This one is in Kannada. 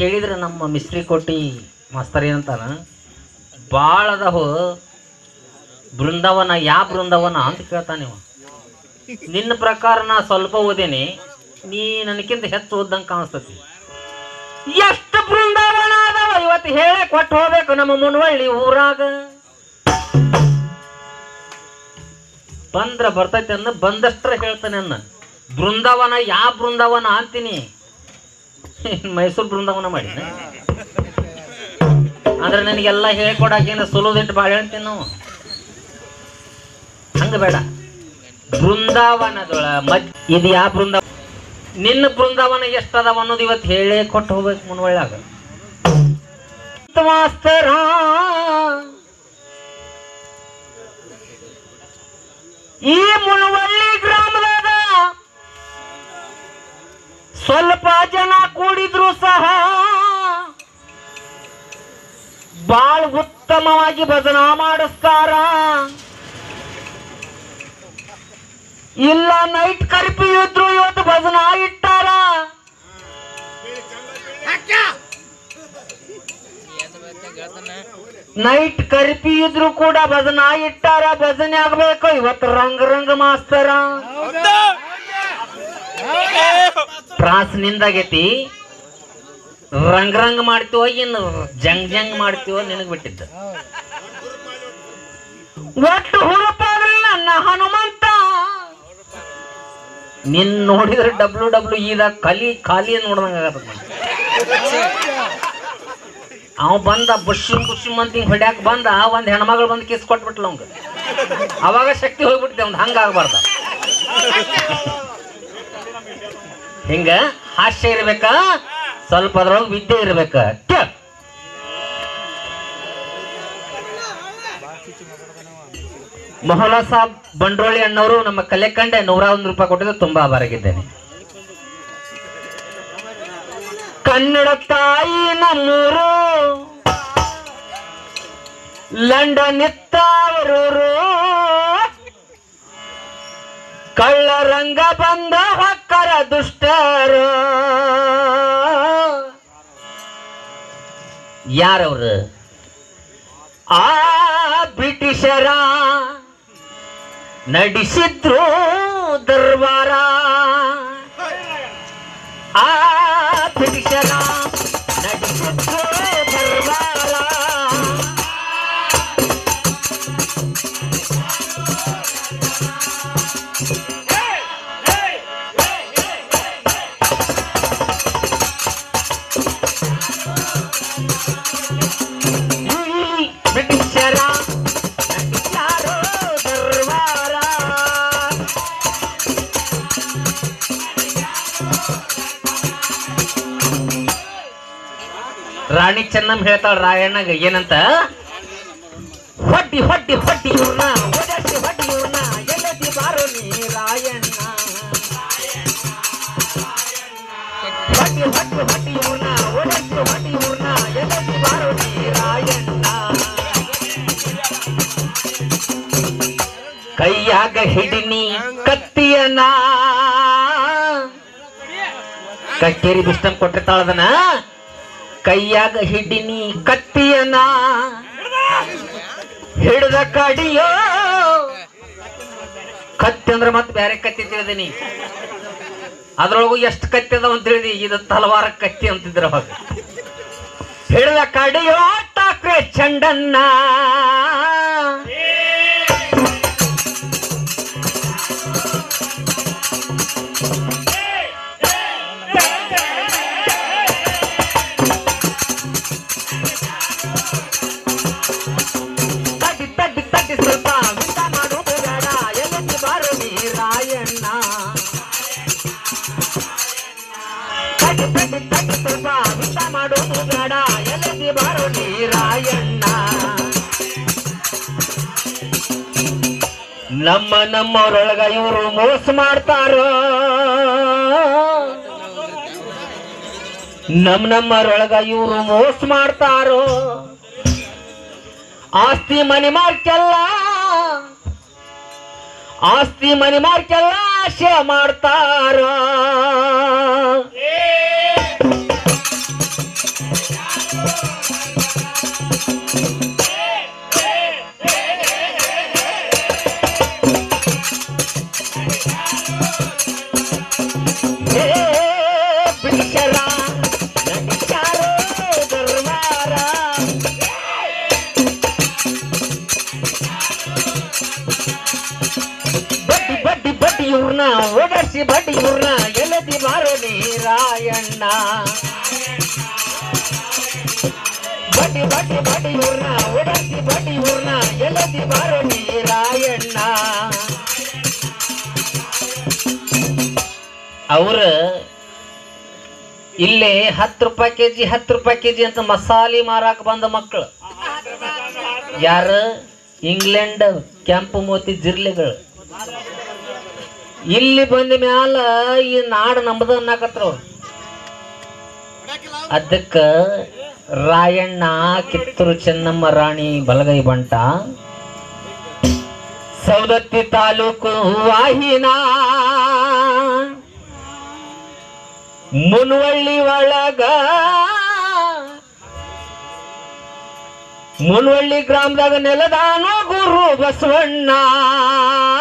ಕೇಳಿದ್ರೆ ನಮ್ಮ ಮಿಸ್ತ್ರಿ ಕೊಟ್ಟಿ ಮಾಸ್ತರ್ ಏನಂತಾನ ಭಾಳ ಅದಾವು ಬೃಂದಾವನ ಯಾ ಬೃಂದಾವನ ಅಂತ ಕೇಳ್ತಾನೆ ನೀವು ನಿನ್ನ ಪ್ರಕಾರ ನಾ ಸ್ವಲ್ಪ ಓದೇನಿ ನೀ ನನಗಿಂತ ಹೆಚ್ಚು ಓದ್ದಂಗೆ ಕಾಣಿಸ್ತತಿ ಎಷ್ಟು ಬೃಂದಾವನ ಅದಾವ ಇವತ್ತು ಹೇಳೇ ಕೊಟ್ಟು ಹೋಗ್ಬೇಕು ನಮ್ಮ ಮುನ್ವಳ್ಳಿ ಊರಾಗ ಬಂದ್ರ ಬರ್ತೈತೆ ಅನ್ನ ಬಂದಷ್ಟ್ರ ಹೇಳ್ತಾನೆ ಅನ್ನ ಬೃಂದಾವನ ಯಾ ಬೃಂದಾವನ ಅಂತೀನಿ ಮೈಸೂರು ಬೃಂದಾವನ ಮಾಡಿ ಅಂದ್ರೆ ನನಗೆಲ್ಲ ಹೇಳ್ಕೊಡಾಕೇನ ಸುಲೋದಿಟ್ಟು ಭಾಳ ಹೇಳ್ತೀನಿ ನಾವು ಹಂಗ ಬೇಡ ಬೃಂದಾವನದೊಳ ಮದ್ ಇದು ಯಾ ಬೃಂದಾವನ ನಿನ್ನ ಬೃಂದಾವನ ಎಷ್ಟದಾವ ಅನ್ನೋದು ಇವತ್ತು ಹೇಳೇ ಕೊಟ್ಟು ಹೋಗ್ಬೇಕು ಮುನ್ವಳ್ಳಾಗ ಮಾಸ್ತರ ಈ ಮುನವಳ್ಳಿ ಗ್ರಾಮದಾಗ ಸ್ವಲ್ಪ ಜನ ಕೂಡಿದ್ರು ಸಹ ಬಾಳ್ ಉತ್ತಮವಾಗಿ ಭಜನಾ ಮಾಡಿಸ್ತಾರ ಇಲ್ಲ ನೈಟ್ ಕರ್ಫ್ಯೂ ಇದ್ರು ಇವತ್ತು ಭಜನಾ ಇಟ್ಟಾರ ನೈಟ್ ಕರ್ಫ್ಯೂ ಇದ್ರು ಕೂಡ ಭಜನಾ ಇಟ್ಟಾರ ಭಜನೆ ಆಗ್ಬೇಕು ಇವತ್ತು ರಂಗ್ ರಂಗ್ ಮಾಸ್ತರ ತ್ರಾಸ್ ನಿಂದಾಗೈತಿ ರಂಗ್ ರಂಗ್ ಮಾಡ್ತೀವೋ ಇನ್ನು ಜಂಗ್ ಜಂಗ್ ಮಾಡ್ತೀವೋ ನಿನಗ್ ಬಿಟ್ಟಿದ್ದ ಒಟ್ಟು ಹುರುಪಾದ್ರೆ ನನ್ನ ಹನುಮಂತ ನಿನ್ ನೋಡಿದ್ರೆ ಡಬ್ಲ್ಯೂ ಡಬ್ಲ್ಯೂ ಇದಾಗ ಕಲಿ ಖಾಲಿ ನೋಡ್ದಂಗ ಆಗತ್ತ ಅವ ಬಂದ ಬುಷಿಮ್ ಬುಷಿಮ್ ಅಂತ ಹಿಂಗ್ ಹೊಡ್ಯಾಕ ಬಂದ ಒಂದ್ ಹೆಣ್ಮಗಳು ಬಂದು ಕಿಸ್ ಕೊಟ್ಬಿಟ್ಲ ಅವಂಗ ಅವಾಗ ಶಕ್ತಿ ಹೋಗ್ಬಿಡ್ತೆ ಅವ್ನ್ ಹಂಗ ಆಗ್ಬಾರ್ದ ಹಿಂಗ ಹಾಸ್ಯ ಇರ್ಬೇಕ ಸ್ವಲ್ಪ ಅದ್ರೊಳಗೆ ವಿದ್ಯೆ ಇರ್ಬೇಕ ಕೇಳ್. ಮೊಹಲ್ಲಾ ಸಾಬ್ ಬಂಡ್ರೋಳಿ ಅಣ್ಣವರು ನಮ್ಮ ಕಲೆ ಕಂಡೆ ನೂರ ಒಂದು ರೂಪಾಯಿ ಕೊಟ್ಟಿದ್ದು ತುಂಬಾ ಆಭಾರಾಗಿದ್ದೇನೆ ಕನ್ನಡ ತಾಯಿ ನಮ್ಮೂರು ಲಂಡನ್ ಇತ್ತವರೂರು ಕಳ್ಳರಂಗ ಬಂದ ಹೊಕ್ಕರ ದುಷ್ಟರು ಯಾರವ್ರು ಆ ಬ್ರಿಟಿಷರ ನಡೆಸಿದ್ರು ದರ್ಬಾರ ಆ ಬ್ರಿಟಿಷರ ನಡೆಸಿದ್ರು ದರ್ಬಾರ ಈ ಬ್ರಿಟಿಷರ ನಡೆಸ್ಯಾರೋ ದರ್ಬಾರ ರಾಣಿ ಚೆನ್ನಮ್ಮ ಹೇಳ್ತಾಳ ರಾಯಣ್ಣಗ ಏನಂತ ಹೊಡ್ಡಿ ಹೊಡ್ಡಿ ಹೊಡ್ಡಿ ಇವ್ರನ್ನ ಓಡಾಡಿ ಹೊಡ್ಡಿ ಇವ್ರನ್ನ ಎಲ್ಲದಿ ಬಾರೋ ನೀ ರಾಯಣ್ಣ ಹೊಡ್ಡಿ ಹೊಡ್ಡಿ ಹೊಡ್ಡಿ ಇವ್ರನ್ನ ಓಡಾಡಿ ಹೊಡ್ಡಿ ಇವ್ರನ್ನ ಎಲ್ಲದಿ ಬಾರೋ ನೀ ರಾಯಣ್ಣ ಕೈಯಾಗ ಹಿಡಿನಿ ಕತ್ತಿಯನ್ನ ಕಕ್ಕೇರಿ ಬಿಸ್ಟಮ್ ಕೊಟ್ಟಿರ್ತಾಳ ಅದನ್ನ ಕೈಯಾಗ ಹಿಡಿನಿ ಕತ್ತಿಯನ್ನ ಹಿಡ್ದ ಕಡಿಯೋ ಕತ್ತಿ ಅಂದ್ರೆ ಮತ್ತೆ ಬೇರೆ ಕತ್ತಿ ತಿಳಿದೀನಿ ಅದ್ರೊಳಗು ಎಷ್ಟು ಕತ್ತಿ ಅದಾವ ಅಂತ ಹೇಳಿದಿ ಇದು ತಲವಾರ ಕತ್ತಿ ಅಂತಿದ್ರ ಅವಾಗ ಹಿಡ್ದ ಕಡಿಯೋ ಟಾಕ್ರೆ ಚಂಡನ್ನ ತಡ್ಡಿ ತಡ್ಡಿ ತಡ್ಡಿ ಸ್ವಲ್ಪ ಊಟ ಮಾಡು ಬೇಡ ಎಲ್ಲಿ ಬಾರು ನೀ ರಾಯಣ್ಣ ತಡ್ಡಿ ತಡ್ಡಿ ತಡ್ಡಿ ಸ್ವಲ್ಪ ಊಟ ಮಾಡು ಬೇಡ ಎಲ್ಲಿ ಬಾರು ನೀ ರಾಯಣ್ಣ ನಮ್ಮ ನಮ್ಮವ್ರೊಳಗ ಇವರು ಮೋಸ ಮಾಡ್ತಾರೋ ನಮ್ ನಮ್ಮರೊಳಗ ಇವರು ಮೋಸ ಮಾಡ್ತಾರೋ ಆಸ್ತಿ ಮನೆ ಮಾರ್ಕೆಲ್ಲ ಆಸ್ತಿ ಮನೆ ಮಾರ್ಕೆಲ್ಲ ಆಶೆ ಮಾಡ್ತಾರ ಓಡರ್ಸಿ ಬಡ್ಡಿ ಊರ್ನ ಗೆಲ್ಲದಿ ಬಾರೋ ನೀರಾಯಣ್ಣ ಬಡ್ಡಿ ಬಡ್ಡಿ ಬಡ್ಡಿ ಊರ್ನ ಓಡರ್ಸಿ ಬಡ್ಡಿ ಊರ್ನ ಗೆಲ್ಲದಿ ಬಾರೋ ನೀರಾಯಣ್ಣ ಅವ್ರ ಇಲ್ಲೇ ಹತ್ತು ರೂಪಾಯಿ ಕೆಜಿ ಹತ್ತು ರೂಪಾಯಿ ಕೆಜಿ ಅಂತ ಮಸಾಲೆ ಮಾರಾಕ ಬಂದ ಮಕ್ಕಳು ಯಾರು ಇಂಗ್ಲೆಂಡ್ ಕೆಂಪು ಮೋತಿ ಜಿರ್ಲೆಗಳು ಇಲ್ಲಿ ಬಂದ ಮ್ಯಾಲ ಈ ನಾಡು ನಮ್ದು ಅನ್ನಕತ್ರ ಅವ್ರು ಅದಕ್ಕ ರಾಯಣ್ಣ ಕಿತ್ತೂರು ಚೆನ್ನಮ್ಮ ರಾಣಿ ಬಲಗೈ ಬಂಟ ಸೌದತ್ತಿ ತಾಲೂಕು ವಾಹಿನ ಮುನ್ವಳ್ಳಿ ಒಳಗ ಮುನ್ವಳ್ಳಿ ಗ್ರಾಮದಾಗ ನೆಲದಾನೋ ಗುರು ಬಸವಣ್ಣ